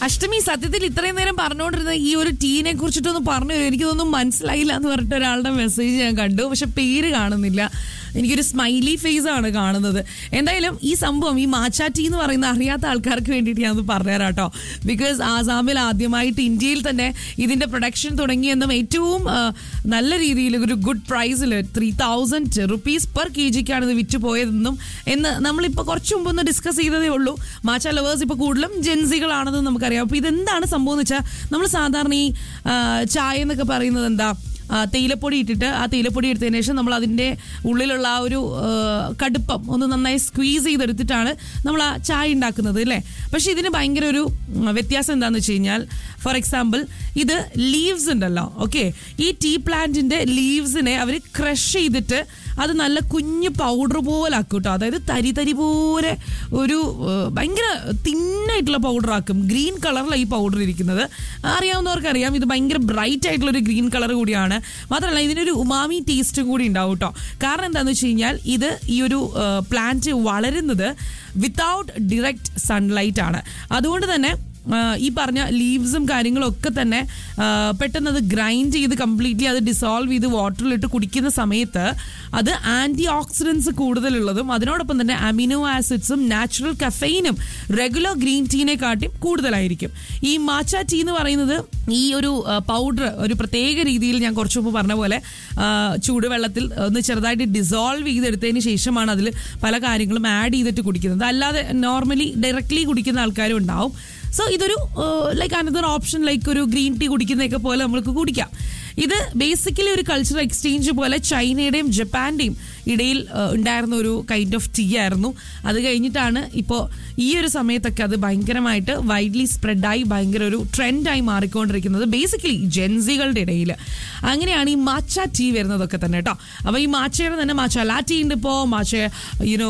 അഷ്ടമി സത്യത്തിൽ ഇത്രയും നേരം പറഞ്ഞുകൊണ്ടിരുന്ന ഈ ഒരു ടീനെ കുറിച്ചിട്ടൊന്ന് പറഞ്ഞു തരും എനിക്കിതൊന്നും മനസ്സിലായില്ല എന്ന് പറഞ്ഞിട്ട് ഒരാളുടെ മെസ്സേജ് ഞാൻ കണ്ടു പക്ഷെ പേര് കാണുന്നില്ല എനിക്കൊരു സ്മൈലി ഫേസ് ആണ് കാണുന്നത് എന്തായാലും ഈ സംഭവം ഈ മാച്ചാ ടീ എന്ന് പറയുന്ന അറിയാത്ത ആൾക്കാർക്ക് വേണ്ടിയിട്ട് ഞാനത് പറഞ്ഞുതരാം കേട്ടോ ബിക്കോസ് ആസാമിൽ ആദ്യമായിട്ട് ഇന്ത്യയിൽ തന്നെ ഇതിന്റെ പ്രൊഡക്ഷൻ തുടങ്ങിയെന്നും ഏറ്റവും ആ, നല്ല രീതിയിൽ ഒരു ഗുഡ് പ്രൈസിൽ three thousand rupees per K ജിക്കാണ് ഇത് വിറ്റ് പോയതെന്നും എന്ന് നമ്മളിപ്പോൾ കുറച്ച് മുമ്പ് ഒന്ന് ഡിസ്കസ് ചെയ്തതേ ഉള്ളൂ മാച്ച ലവേഴ്സ് ഇപ്പോൾ കൂടുതലും ജെൻസികളാണെന്ന് നമുക്കറിയാം അപ്പോൾ ഇതെന്താണ് സംഭവം എന്ന് വെച്ചാൽ നമ്മൾ സാധാരണ ഈ ആ, ചായ എന്നൊക്കെ പറയുന്നത് എന്താ ആ, തേയിലപ്പൊടി ഇട്ടിട്ട് ആ തേയിലപ്പൊടി എടുത്തതിന് ശേഷം നമ്മൾ അതിൻ്റെ ഉള്ളിലുള്ള ആ ഒരു ആ, കടുപ്പം ഒന്ന് നന്നായി സ്ക്വീസ് ചെയ്തെടുത്തിട്ടാണ് നമ്മൾ ആ ചായ ഉണ്ടാക്കുന്നത് അല്ലേ പക്ഷെ ഇതിന് ഭയങ്കര ഒരു ഉം, വ്യത്യാസം എന്താണെന്ന് വെച്ച് കഴിഞ്ഞാൽ ഫോർ എക്സാമ്പിൾ ഇത് ലീവ്സ് ഉണ്ടല്ലോ ഓക്കെ ഈ ടീ പ്ലാന്റിന്റെ ലീവ്സിനെ അവർ ക്രഷ് ചെയ്തിട്ട് അത് നല്ല കുഞ്ഞു പൗഡർ പോലെ ആക്കും കേട്ടോ അതായത് തരി തരി പോലെ ഒരു ഏഹ്, ഭയങ്കര തിന്നായിട്ടുള്ള പൗഡർ ആക്കും ഗ്രീൻ കളറിലാണ് ഈ പൗഡർ ഇരിക്കുന്നത് അറിയാവുന്നവർക്ക് അറിയാം ഇത് ഭയങ്കര ബ്രൈറ്റ് ആയിട്ടുള്ള ഒരു ഗ്രീൻ കളർ കൂടിയാണ് മാത്രമല്ല ഇതിനൊരു ഉമാമി ടേസ്റ്റും കൂടി ഉണ്ടാവും കേട്ടോ കാരണം എന്താണെന്ന് വെച്ച് കഴിഞ്ഞാൽ ഇത് ഈ ഒരു പ്ലാന്റ് വളരുന്നത് വിത്തൗട്ട് ഡിറക്റ്റ് സൺലൈറ്റ് ആണ് അതുകൊണ്ട് തന്നെ ആ, ഈ പറഞ്ഞ ലീവ്സും കാര്യങ്ങളും ഒക്കെ തന്നെ ആ, പെട്ടെന്ന് അത് ഗ്രൈൻഡ് ചെയ്ത് കംപ്ലീറ്റ്ലി അത് ഡിസോൾവ് ചെയ്ത് വാട്ടറിലിട്ട് കുടിക്കുന്ന സമയത്ത് അത് ആന്റി ഓക്സിഡൻസ് കൂടുതലുള്ളതും അതിനോടൊപ്പം തന്നെ അമിനോ ആസിഡ്സും നാച്ചുറൽ കഫെയിനും റെഗുലർ ഗ്രീൻ ടീനെക്കാട്ടിയും കൂടുതലായിരിക്കും ഈ മാച്ച ടീ എന്ന് പറയുന്നത് ഈ ഒരു പൗഡർ ഒരു പ്രത്യേക രീതിയിൽ ഞാൻ കുറച്ച് മുമ്പ് പറഞ്ഞ പോലെ ആ, ചൂടുവെള്ളത്തിൽ ഒന്ന് ചെറുതായിട്ട് ഡിസോൾവ് ചെയ്തെടുത്തതിന് ശേഷമാണ് അതിൽ പല കാര്യങ്ങളും ആഡ് ചെയ്തിട്ട് കുടിക്കുന്നത് അല്ലാതെ നോർമലി ഡയറക്റ്റ്ലി കുടിക്കുന്ന ആൾക്കാരും ഉണ്ടാവും സോ ഇതൊരു ലൈക്ക് അനദർ ഓപ്ഷൻ ലൈക്ക് ഒരു ഗ്രീൻ ടീ കുടിക്കുന്നതൊക്കെ പോലെ നമുക്ക് കുടിക്കാം ഇത് ബേസിക്കലി ഒരു കൾച്ചറൽ എക്സ്ചേഞ്ച് പോലെ ചൈനയുടെയും ജപ്പാന്റെയും ഇടയിൽ ഏഹ്, ഉണ്ടായിരുന്ന ഒരു കൈൻഡ് ഓഫ് ടീ ആയിരുന്നു അത് കഴിഞ്ഞിട്ടാണ് ഇപ്പോൾ ഈ ഒരു സമയത്തൊക്കെ അത് ഭയങ്കരമായിട്ട് വൈഡ്ലി സ്പ്രെഡായി ഭയങ്കര ഒരു ട്രെൻഡായി മാറിക്കൊണ്ടിരിക്കുന്നത് ബേസിക്കലി ജെൻസികളുടെ ഇടയിൽ അങ്ങനെയാണ് ഈ മാച്ച ടീ വരുന്നതൊക്കെ തന്നെ കേട്ടോ അപ്പോൾ ഈ മാച്ചയുടെ തന്നെ മാച്ച ലാറ്റി ഉണ്ട് ഇപ്പോൾ മാച്ച യുനോ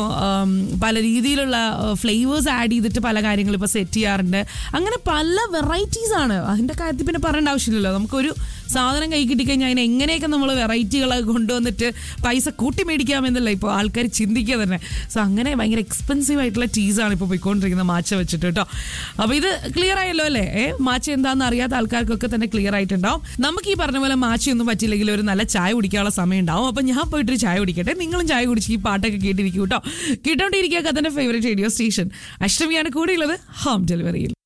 പല രീതിയിലുള്ള ഫ്ലേവേഴ്സ് ആഡ് ചെയ്തിട്ട് പല കാര്യങ്ങളും ഇപ്പോൾ സെറ്റ് ചെയ്യാറുണ്ട് അങ്ങനെ പല വെറൈറ്റീസ് ആണ് അതിൻ്റെ കാര്യത്തിൽ പിന്നെ പറയേണ്ട ആവശ്യമില്ലല്ലോ നമുക്കൊരു സാധനം കൈ കിട്ടിക്കഴിഞ്ഞാൽ അതിനെ എങ്ങനെയൊക്കെ നമ്മൾ വെറൈറ്റികളെ കൊണ്ടുവന്നിട്ട് പൈസ കൂട്ടി മേടിക്കാമെന്നല്ല ഇപ്പോൾ ആൾക്കാർ ചിന്തിക്കുക തന്നെ സോ അങ്ങനെ ഭയങ്കര എക്സ്പെൻസീവ് ആയിട്ടുള്ള ടീസാണ് ഇപ്പോൾ പോയിക്കൊണ്ടിരിക്കുന്നത് മാച്ച വെച്ചിട്ട് കേട്ടോ അപ്പോൾ ഇത് ക്ലിയർ ആയല്ലോ അല്ലേ ഏ മാച്ച എന്താണെന്ന് അറിയാത്ത ആൾക്കാർക്കൊക്കെ തന്നെ ക്ലിയർ ആയിട്ടുണ്ടാവും നമുക്ക് ഈ പറഞ്ഞ പോലെ മാച്ചയൊന്നും പറ്റില്ലെങ്കിൽ ഒരു നല്ല ചായ കുടിക്കാനുള്ള സമയം ഉണ്ടാവും അപ്പോൾ ഞാൻ പോയിട്ടൊരു ചായ കുടിക്കട്ടെ നിങ്ങളും ചായ കുടിച്ച് ഈ പാട്ടൊക്കെ കേട്ടിരിക്കും കേട്ടോ കേട്ടോണ്ടിരിക്കുക കഥന്റെ ഫേവറേറ്റ് റേഡിയോ സ്റ്റേഷൻ അഷ്ടമിയാണ് കൂടെയുള്ളത് ഹോം ഡെലിവറിയിൽ